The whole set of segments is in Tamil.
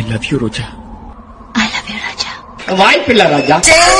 I love you Roja I love you Raja வாய்ப்பில்லை ராஜா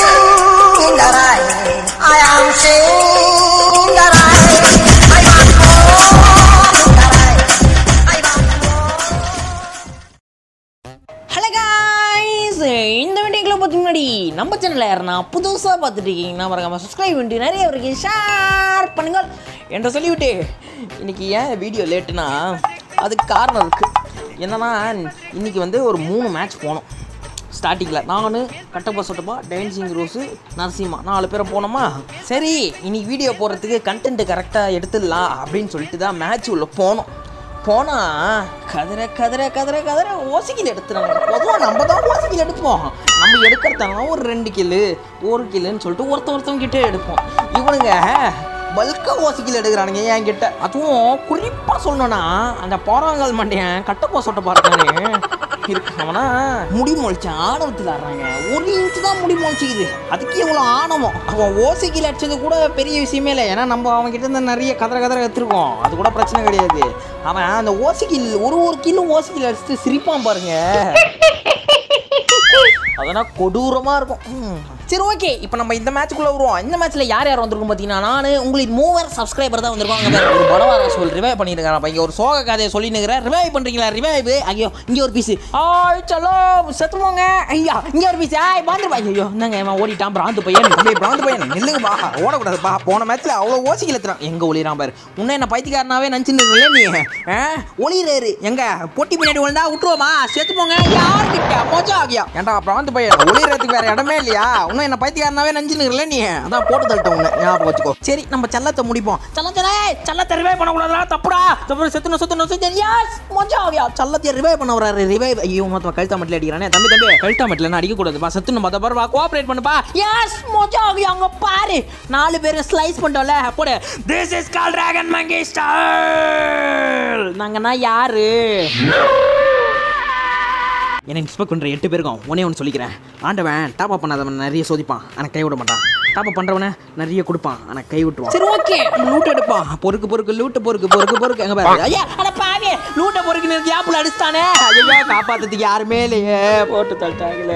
ஹலோ காய்ஸ் இந்த வீடியோக்குள்ள பார்த்து முன்னாடி நம்ம சேனலில் யாருன்னா புதுசாக பார்த்துட்டு இருக்கீங்கன்னா மறக்காம சப்ஸ்கிரைப் பண்ணி நிறைய வரைக்கு ஷேர் பண்ணுங்கள் என்று சொல்லிவிட்டு இன்னைக்கு ஏன் வீடியோ லேட்டுனா அதுக்கு காரணம் இருக்குது என்னன்னா இன்னைக்கு வந்து ஒரு மூணு மேட்ச் போனோம் ஸ்டார்டிங்கில் நான் கட்டப்பா சொட்டப்பா டான்சிங் ரோஸு நரசிம்மா நாலு பேரை போனோமா சரி இன்னைக்கு வீடியோ போடுறதுக்கு கண்டென்ட் கரெக்டாக எடுத்துடலாம் அப்படின்னு சொல்லிட்டு தான் மேட்ச் உள்ள போனோம் போனா கதற கதற கதற கதற ஓசிக்கில் எடுத்துறாங்க பொதுவாக நம்ம தான் ஓசிக்கில் எடுப்போம் நம்ம எடுக்கிறதெல்லாம் ஒரு ரெண்டு கிலு ஒரு கிலுன்னு சொல்லிட்டு ஒருத்த ஒருத்தவங்க கிட்டே எடுப்போம் இவனுங்க பல்காக ஓசிக்கில் எடுக்கிறானுங்க என்கிட்ட அதுவும் குறிப்பாக சொல்லணும்னா அந்த போராங்கல் மண்டையன் கட்டப்போ சொட்ட பார்த்தானே இருக்காமனா முடி முளைச்ச ஆணவத்தில் ஆடுறாங்க ஒரு இன்ச்சு தான் முடி முளைச்சிக்குது அதுக்கு எவ்வளோ ஆணவம் அவன் ஓசிக்கில் அடிச்சது கூட பெரிய விஷயமே இல்லை ஏன்னா நம்ம அவன் கிட்ட இருந்து நிறைய கதற கதற எடுத்துருக்கோம் அது கூட பிரச்சனை கிடையாது அவன் அந்த ஓசிக்கில் ஒரு ஒரு கிலோ ஓசிக்கில் அடிச்சுட்டு சிரிப்பான் பாருங்க அதெல்லாம் கொடூரமாக இருக்கும் ம். சரி ஓகே இப்போ நம்ம இந்த மேட்ச்சுக்குள்ளே வருவோம் இந்த மேட்ச்சில் யார் யார் வந்திருக்கும் பார்த்தீங்கன்னா நான் உங்களுக்கு மூவர் சப்ஸ்கிரைபர் தான் வந்திருக்கோம் அங்கே ஒரு படவார சொல் ரிவைவ் பண்ணியிருக்காங்க அப்போ இங்கே ஒரு சோக கதையை சொல்லினுக்கிறேன் ரிவைவ் பண்ணுறீங்களா ரிவைவ் ஐயோ இங்கே ஒரு பீஸ் ஆய் சலோ செத்துவோங்க ஐயா இங்கே ஒரு பீஸ் ஆய் பாந்துருப்பா ஐயோ என்னங்க இவன் ஓடிட்டான் பிராந்து பையன் தம்பி பிராந்து பையன் நில்லுங்கப்பா ஓடக்கூடாதுப்பா போன மேட்ச்சில் அவ்வளோ ஓசிக்கல எத்துறான் எங்கே ஒளிரான் பாரு உன்னை என்ன பைத்தியக்காரனாவே நினச்சின்னு நீ ஆ ஒளிராரு எங்க பொட்டி பின்னாடி விழுந்தா விட்டுருவோமா செத்து போங்க யார்கிட்ட மோஜா ஆகியா ஏன்டா பிராந்து பையன் ஒளிரத்துக்கு வேற இடமே இல்லையா இன்னும் என்ன பைத்தியக்காரனாவே நினச்சின்னு நீ அதான் போட்டு தள்ளிட்ட உன்னை ஞாபகம் வச்சுக்கோ சரி நம்ம செல்லத்தை முடிப்போம் செல்லத்தை செல்லத்தை ரிவைவ் பண்ணக்கூடாதா தப்புடா தப்பு செத்துணும் செத்துணும் செத்து யாஸ் மோஜா ஆகியா செல்லத்தை ரிவைவ் பண்ண வராரு ரிவைவ் ஐயோ மொத்தம் கழுத்தா மட்டும் அடிக்கிறானே தம்பி தம்பி கழுத்தா மட்டும் அடிக்க கூடாதுப்பா செத்துணும் பார்த்தா பாருப்பா கோஆபரேட் பண்ணுப்பா யாஸ் மோஜா ஆகியா அங்க பாரு நாலு பேர் ஸ்லைஸ் பண்ணிட்டோம்ல போடு this is call dragon monkey style நாங்கன்னா யாரு என்னை இன்ஸ்பெக்ட் பண்ணுற எட்டு பேருக்கும் ஒன்னே ஒன்று சொல்லிக்கிறேன் ஆண்டவன் டாப் அப் பண்ணாதவன் நிறைய சோதிப்பான் ஆனால் கை விட மாட்டான் டாப் அப் பண்ணுறவனை நிறைய கொடுப்பான் ஆனால் கை விட்டுருவான் சரி ஓகே லூட் எடுப்பான் பொறுக்கு பொறுக்கு லூட்டு பொறுக்கு பொறுக்கு பொறுக்கு எங்க பாரு ஐயா அட பாவி லூட்டை பொறுக்கு நிறுத்தி ஆப்பிள் அடிச்சிட்டானே ஐயோ காப்பாத்துறதுக்கு யாருமே இல்லையே போட்டு தள்ளிட்டாங்களே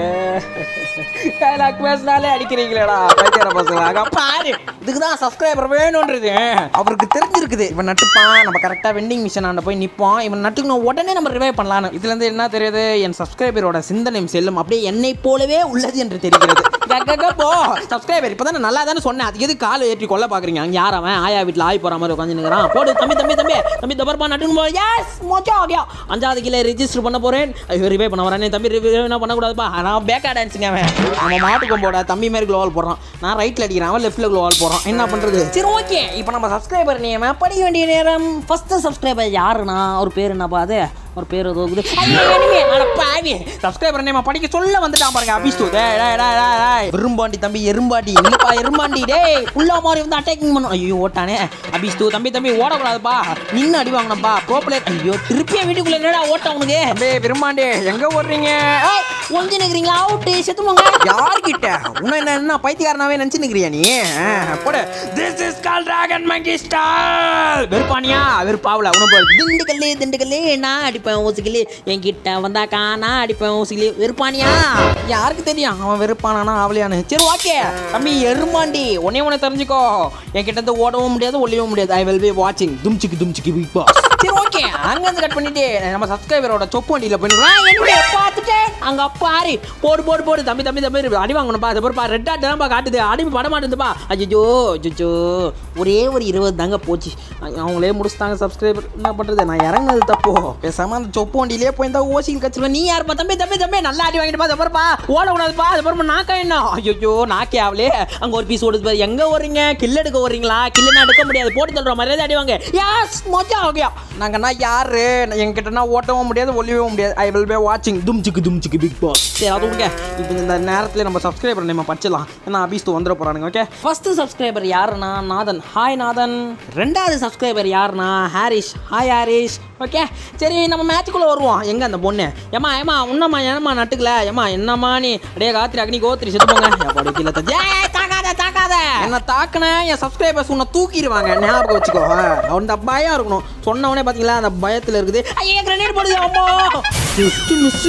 டைலாக் பேசினாலே அடிக்கிறீங்களேடா பைத்தியார பசங்களாக பாரு இதுக்கு தான் சப்ஸ்கிரைபர் வேணுன்றது அவருக்கு தெரிஞ்சிருக்குது இவன் நட்டுப்பான் நம்ம கரெக்டாக வெண்டிங் மிஷின் ஆண்ட போய் நிற்போம் இவன் நட்டுக்கணும் உடனே நம்ம ரிவைவ் பண்ணலான்னு இதுலேருந்து என்ன தெரியுது என் சப்ஸ்கிரைபரோட சிந்தனை செல்லும் அப்படியே என்னை போலவே உள்ளது என்று தெரிகிறது கக்கக்க போ சப்ஸ்கிரைபர் இப்போ தானே நல்லா தானே சொன்னேன் அது எது கால் ஏற்றி கொல்ல பார்க்குறீங்க அங்கே யார் அவன் ஆயா வீட்டில் ஆய் போகிற மாதிரி உட்காந்துருக்கிறான் போடு தம்பி தம்பி தம்பி தம்பி தபர்பா நட்டுன்னு போ எஸ் மோச்சா ஆகியா அஞ்சாவது கீழே ரிஜிஸ்டர் பண்ண போகிறேன் ஐயோ ரிவைவ் பண்ண வரேன் தம்பி ரிவைவ் என்ன பண்ணக்கூடாதுப்பா நான் பேக்கா டான்ஸுங்க அவன் அவன் மாட்டுக்கும் போட தம்பி மாதிரி க்ளோவால் போடுறான் நான் ரைட்டில் அடிக்கிறேன் அவன் லெஃப்ட்டில் க்ளோவால் போடுறான் என்ன பண்ணுறது சரி ஓகே இப்போ நம்ம சப்ஸ்கிரைபர் நேம படிக்க வேண்டிய நேரம் ஃபஸ்ட்டு சப்ஸ்கிரைபர் யாருன்னா ஒரு பேர் என்னப்பா அது ஒரு பேர் ஏதோ இருக்குது ஐயோ, enemy. அட பாவி சப்ஸ்கிரைபர் நேம படிக்க சொல்ல வந்துட்டான் பாருங்க அபிஸ்து டேய் டேய் டேய் டேய், டேய் எறும்பாண்டி தம்பி எறும்பாண்டி இல்லப்பா எறும்பாண்டி டேய் உள்ள மாதிரி வந்து அட்டாக்கிங் பண்ணும் ஐயோ ஓட்டானே அபிஸ்து தம்பி தம்பி ஓடக்கூடாதுப்பா நின்று அடி வாங்கணும்ப்பா ப்ரோ பிளேயர் ஐயோ திருப்பியும் வீட்டுக்குள்ள என்னடா ஓட்ட உனக்கு தம்பி விரும்பாண்டி எங்க ஓடுறீங்க ஒஞ்சு நிக்கிறீங்களா அவுட்டு செத்துமாங்க யார்கிட்ட உன்ன என்ன என்ன பைத்தியக்காரனாவே நினைச்சு நிக்கிறியா நீ ஆ, போடு this is call dragon monkey style வெறுப்பானியா வெறுப்பாவல உன போல் திண்டுக்கல்லு திண்டுக்கல்லு நான் அடிப்பேன் ஊசிக்கல்லு என்கிட்ட வந்தாக்கா நான் அடிப்பேன் ஊசிக்கல்லு வெறுப்பானியா யாருக்கு தெரியும் அவன் வெறுப்பானானா அவளையானு சரி ஓகே தம்பி எருமாண்டி உன்னே உன்னை தெரிஞ்சுக்கோ என்கிட்ட இருந்து ஓடவும் முடியாது ஒளியவும் முடியாது ஐ வில் பி வாட்சிங் தும்ச்சிக்கு தும்ச்சிக்கு பிக் பாஸ் சரி ஓகே அங்க இருந்து கட் பண்ணிட்டு நம்ம சப்ஸ்கிரைபரோட சொப்பு வண்டியில போயிடுறோம் என்ன பார்த்துட்டு அங்க பாரு போடு போடு போடு தம்பி தம்பி தம்பி அடி வாங்கணும்ப்பா அது பாருப்பா ரெட் ஆட் தான்ப்பா காட்டுது அடி பட மாட்டேங்குதுப்பா அஜிஜோ அஜிஜோ ஒரே ஒரு இருபது தாங்க போச்சு அவங்களே முடிச்சுட்டாங்க சப்ஸ்கிரைபர் என்ன பண்றது நான் இறங்குனது தப்போ பேசாம அந்த சொப்பு வண்டியிலே போயிருந்தா ஓசியில் கச்சிருவேன் நீ யாருப்பா தம்பி தம்பி தம்பி நல்லா அடி வாங்கிட்டு அது பாருப்பா ஓடக்கூடாதுப்பா அது பாருப்பா நாக்கா என்ன ஐயோ நாக்கே ஆவலே அங்க ஒரு பீஸ் ஓடுது பாரு எங்க ஓடுறீங்க கில் எடுக்க ஓடுறீங்களா கில்லுனா எடுக்க முடியாது போட்டு தள்ளுற மரியாதை அடி வாங்க யாஸ் மொஜா ஓகே நாங்கன்னா யாரு என்கிட்டனா ஓட்டவும் முடியாது ஒளியவும் முடியாது ஐ வில் பே வாட்சிங் தும்ச்சிக்கு தும்ச்சிக்கு பிக் பாஸ் சரி அது விடுங்க இப்போ இந்த நேரத்தில் நம்ம சப்ஸ்கிரைபர் நம்ம படிச்சிடலாம் ஏன்னா அபீஸ்து வந்துட போறானுங்க ஓகே ஃபர்ஸ்ட் சப்ஸ்கிரைபர் யாருன்னா நாதன் ஹாய் நாதன் ரெண்டாவது சப்ஸ்கிரைபர் யாருன்னா ஹாரிஷ் ஹாய் ஹாரிஷ் ஓகே சரி நம்ம மேட்சுக்குள்ளே வருவோம் எங்கே அந்த பொண்ணு ஏமா ஏமா உன்னம்மா என்னம்மா நட்டுக்கல ஏமா என்னம்மா நீ அடே காத்திரி அக்னி கோத்திரி செத்து போங்க எப்படி கீழே தச்சு ஏய், தாக்காத தாக்காத என்ன தாக்குன என் சப்ஸ்கிரைபர்ஸ் உன்னை தூக்கிடுவாங்க ஞாபகம் வச்சுக்கோ ஆ, அந்த பயம் இருக்கணும் சொன்னவனே பார்த்தீங்களா அந்த பயத்தில் இருக்குது ஐயா கிரனேட் போடுது அம்மா ஜஸ்ட் மிஸ்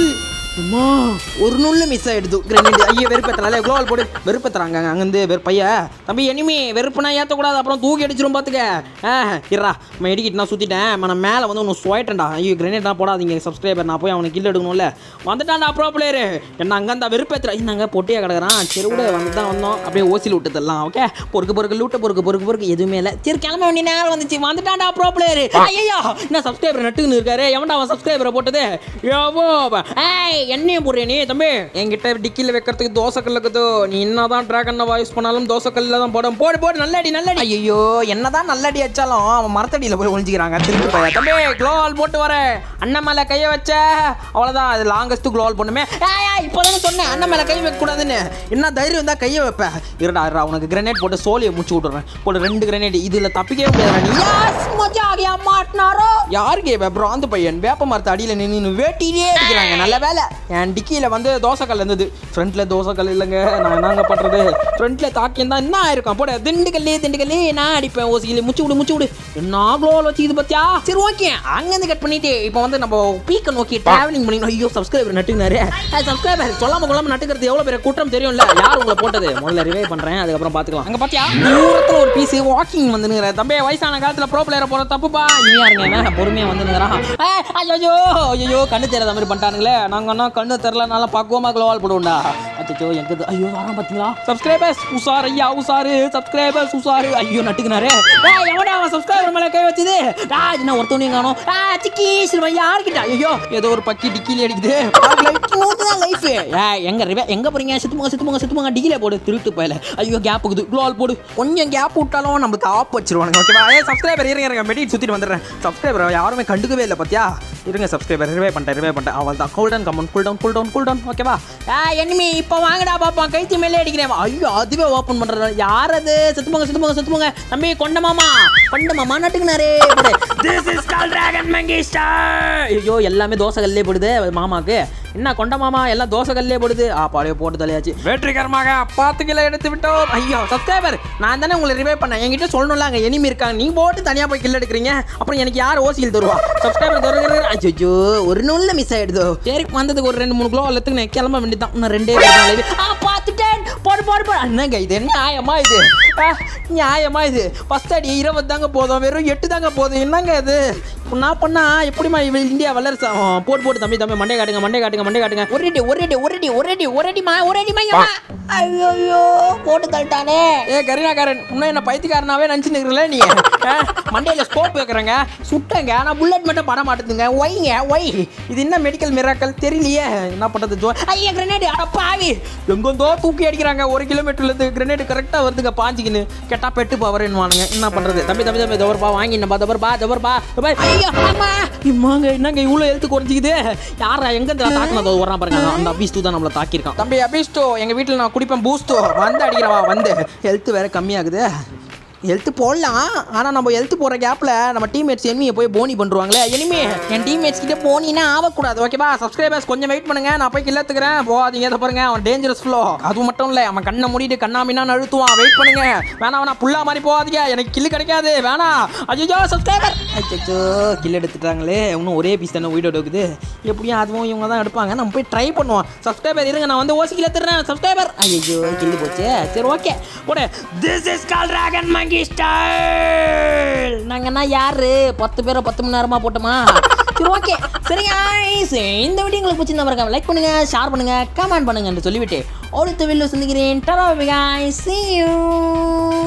அம்மா ஒரு நுள்ளு மிஸ் ஆயிடுது கிரனேட் ஐயோ வெறுப்பேத்தனால குளோவல் போடு வெறுப்பேத்துறாங்க அங்கேருந்து வெறுப்பைய தம்பி எனிமே வெறுப்புனா ஏற்றக்கூடாது அப்புறம் தூக்கி அடிச்சிரும் பார்த்துக்க ஆ இருறா நான் எடிக்கிட்டு நான் சுற்றிட்டேன் நான் மேலே வந்து ஒன்று ஸ்வைட்டேன்டா ஐயோ கிரனேட்லாம் போடாதீங்க சப்ஸ்கிரைபர் நான் போய் அவனுக்கு கில் எடுக்கணும்ல வந்துட்டான்டா ப்ரோ பிளேயரு என்ன அங்கே அந்த வெறுப்பேத்துறா நாங்க பொட்டியாக கிடக்குறான் சரி விட வந்து தான் வந்தோம் அப்படியே ஓசியில் விட்டுதெல்லாம் ஓகே பொறுக்கு பொறுக்கு லூட்ட பொறுக்கு பொறுக்கு பொறுக்கு எதுவுமே இல்லை சரி கிளம்ப வேண்டிய நேரம் வந்துச்சு வந்துட்டான்டா ப்ரோ பிளேயரு ஐயோ என்ன சப்ஸ்கிரைபர் நட்டுன்னு இருக்காரு எவன்டா அவன் சப்ஸ்கிரைபரை போட்டது யோவோ ஏய் என்னையும் போடுறே நீ தம்பி என்கிட்ட டிக்கியில் வைக்கிறதுக்கு தோசை கல் இருக்குது நீ என்னதான் டிராகன் வாய்ஸ் பண்ணாலும் தோசை கல்லில் தான் போடும் போடு போடு நல்லடி நல்லடி ஐயோ என்னதான் நல்லடி வச்சாலும் அவன் மரத்தடியில் போய் ஒழிஞ்சிக்கிறாங்க திருப்பி போய் தம்பி க்ளோவால் போட்டு வர அண்ணன் மேலே கையை வச்ச அவ்வளோதான் அது லாங்கஸ்ட் க்ளோவால் பண்ணுமே இப்போ தானே சொன்னேன் அண்ணன் மேலே கை வைக்கக்கூடாதுன்னு என்ன தைரியம் தான் கையை வைப்பேன் இருடா இருடா உனக்கு கிரனேட் போட்டு சோலியை முடிச்சு விட்டுறேன் போட்டு ரெண்டு கிரனேட் இதில் தப்பிக்கவே முடியாது நீ யாஸ் மஜா ஆகியா மாட்டினாரோ யாருக்கு இவன் பிராந்து பையன் வேப்ப மரத்து அடியில் நின்று வேட்டிலே அடிக்கிறாங்க நல்ல வேலை என் டிக்கியில் வந்து தோசைக்கல் இருந்தது ஃப்ரண்ட்டில் தோசைக்கல் இல்லைங்க நான் என்னங்க பண்ணுறது ஃப்ரண்ட்டில் தாக்கியம் தான் என்ன ஆயிருக்கும் போட திண்டுக்கல்லே திண்டுக்கல்லே நான் அடிப்பேன் ஓசியில் முச்சு விடு முச்சு விடு என்ன க்ளோவில் வச்சு இது பத்தியா சரி ஓகே அங்கேருந்து கட் பண்ணிட்டு இப்போ வந்து நம்ம பீக்கை நோக்கி டிராவலிங் பண்ணிக்கணும் ஐயோ சப்ஸ்கிரைபர் நட்டுனாரு சப்ஸ்கிரைபர் சொல்லாம கொள்ளாம நட்டுக்கிறது எவ்வளோ பெரிய குற்றம் தெரியும்ல யார் உங்களை போட்டது முதல்ல ரிவே பண்ணுறேன் அதுக்கப்புறம் பார்த்துக்கலாம் அங்கே பார்த்தியா தூரத்தில் ஒரு பீஸ் வாக்கிங் வந்துனுங்கிற தம்பி வயசான காலத்தில் ப்ரோ பிளேயரை போகிற தப்புப்பா இனியா இருங்க இவன் பொறுமையாக வந்துனுங்கிறான் ஐயோ ஐயோ கண்ணு தெரியாத மாதிரி பண்ணிட்டானுங்களே நாங்கள் என்ன கண்ணு தெரிலனால பக்குவமாக க்ளோவால் போடுவோம்டா அச்சோ எங்க ஐயோ வரான் பார்த்தீங்களா சப்ஸ்கிரைபர்ஸ் உசார் ஐயா உசாரு சப்ஸ்கிரைபர்ஸ் உசாரு ஐயோ நட்டுக்கினாரு எவடா அவன் சப்ஸ்கிரைபர் மேலே கை வச்சுது ராஜ் நான் ஒருத்தவனையும் காணும் ஆ சிக்கி சிறுவன் யாருக்கிட்ட ஐயோ ஏதோ ஒரு பக்கி டிக்கில அடிக்குது லைஃப் எங்க ரிவே எங்க போறீங்க சுத்துமுங்க சுத்துமுங்க சுத்துமுங்க டிகில போடு திருட்டு போயல ஐயோ கேப் இருக்குது க்ளோவால் போடு கொஞ்சம் கேப் விட்டாலும் நம்மளுக்கு ஆப் வச்சிருவானுங்க ஓகேவா ஏ சப்ஸ்கிரைபர் இருங்க இருங்க மெடிட் சுத்திட்டு வந்துடுறேன் சப்ஸ்கிரைபர் யாருமே கண்டுக்கவே இல்லை பார்த்தியா இருங்க சப்ஸ்கிரைபர் ரிவே பண்ணிட்டேன் ரிவே பண்ணிட்டேன் அவள் தான் cool down come on cool down cool down cool down ஓகேவா ஆ எனிமி இப்போ வாங்கடா பாப்பா கைத்தி மேலே அடிக்கிறேன் ஐயோ அதுவே ஓப்பன் பண்ணுறது யார் அது செத்துப்போங்க செத்துப்போங்க செத்துப்போங்க தம்பி கொண்ட மாமா கொண்ட மாமா நட்டுக்குனாரே திஸ் இஸ் கால் டிராகன் மங்கிஸ்டா ஐயோ எல்லாமே தோசை கல்லே போடுது மாமாக்கு என்ன கொண்ட மாமா எல்லாம் தோசை கல்லே போடுது ஆ பாடியோ போட்டு தலையாச்சு வெற்றிகரமாக பத்து கிலோ எடுத்து விட்டோம் ஐயோ சப்ஸ்கிரைபர் நான் தானே உங்களை ரிவே பண்ணேன் என்கிட்ட சொல்லணும்ல அங்கே எனிமி இருக்காங்க நீ போட்டு தனியாக போய் கில் எடுக்கிறீங்க அப்புறம் எனக்கு யார் ஓசியில் தருவா சப்ஸ்கிரைபர் தருகிற அச்சோ ஒரு நூல்ல மிஸ் ஆயிடுதோ சரி வந்ததுக்கு ஒரு ரெண்டு மூணு கிலோ எல்லாத்துக்கு நான் கிளம்ப வேண்டியதான் இன்னும் ரெண்டே பேர் தான் live. ஆ பார்த்துட்டேன் போடு போடு போடு என்னங்க இது என்ன நியாயமா இது ஆ, நியாயமா இது ஃபர்ஸ்ட் அடி இருபது தாங்க போதும் வெறும் எட்டு தாங்க போதும் என்னங்க இது இப்ப நான் பண்ணா எப்படிமா இவ இந்தியா வல்லரசு ஆகும்? போட்டு போட்டு தம்பி தம்பி மண்டே காட்டுங்க மண்டே காட்டுங்க மண்டே காட்டுங்க ஒரு அடி ஒரு அடி ஒரு அடி ஒரு அடி ஒரு அடிமா ஒரு அடிமா ஐயோ போட்டு தள்ளிட்டானே ஏ கரீனாக்காரன் இன்னும் என்ன பைத்தியக்காரனாவே நினச்சி நிற்கிறல நீ ஆ, மண்டையில ஸ்கோப் வைக்கிறேங்க சுட்டங்க நான் புல்லட் மட்டும் பட மாட்டேதுங்க ஒய்ங்க ஒய் இது என்ன மெடிக்கல் மிராக்கல் தெரியலையே என்ன பண்ணுறது ஜோ ஐயா கிரனேடு அட பாவி எங்கெந்தோ தூக்கி அடிக்கிறாங்க ஒரு கிலோமீட்டர்லேருந்து கிரனேடு கரெக்டாக வருதுங்க பாஞ்சிக்கின்னு கேட்டால் பெட்டு பவர்னுவானுங்க என்ன பண்ணுறது தம்பி தம்பி தம்பி தவறுபா வாங்கினப்பா தவறுபா தவறுபா ஐயோ ஆமா இம்மாங்க என்னங்க இவ்வளோ எழுத்து குறைஞ்சிக்குது யாரா எங்க இந்த தாக்குனதோ வரான் பாருங்க அந்த அபிஸ்து தான் நம்மளை தாக்கியிருக்கான் தம்பி அபிஸ்டோ எங்கள் வீட்டில் நான் குடிப்பேன் பூஸ்டோ வந்து அடிக்கிறவா வந்து ஹெல்த் வேற கம்மியாகுது ஹெல்த் போடலாம் ஆனால் நம்ம ஹெல்த் போடுற கேப்பில் நம்ம டீம்மேட்ஸ் எனிமியை போய் போனி பண்ணுவாங்களே எனிமே என் டீம்மேட்ஸ் கிட்ட போனினா ஆகக்கூடாது ஓகேவா சப்ஸ்கிரைபர்ஸ் கொஞ்சம் வெயிட் பண்ணுங்க நான் போய் கில்லத்துக்கிறேன் போகாதீங்க இதை பாருங்க அவன் டேஞ்சரஸ் ஃப்ளோ அது மட்டும் இல்லை அவன் கண்ணை மூடிட்டு கண்ணாமினா அழுத்துவான் வெயிட் பண்ணுங்க வேணாம் வேணா புல்லா மாதிரி போகாதீங்க எனக்கு கில்லு கிடைக்காது வேணாம் ஐயோ சப்ஸ்கிரைபர் அச்சோ கில் எடுத்துட்டாங்களே இன்னும் ஒரே பீஸ் தானே வீடியோ எடுக்குது எப்படியும் அதுவும் இவங்க தான் எடுப்பாங்க நம்ம போய் ட்ரை பண்ணுவோம் சப்ஸ்கிரைபர் இருங்க நான் வந்து ஓசி கில் எடுத்துறேன் சப்ஸ்கிரைபர் ஐயோ கில்லு போச்சு சரி ஓகே போடு this is call dragon monkey style நாங்கன்னா யாரு பத்து பேரை பத்து மணி நேரமா போட்டோமா சரி ஓகே சரி guys இந்த வீடியோ உங்களுக்கு பிடிச்சிருந்தா மறக்காம லைக் பண்ணுங்க ஷேர் பண்ணுங்க கமெண்ட் பண்ணுங்க என்று சொல்லிவிட்டு அடுத்த வீடியோ சந்திக்கிறேன் டரா guys see you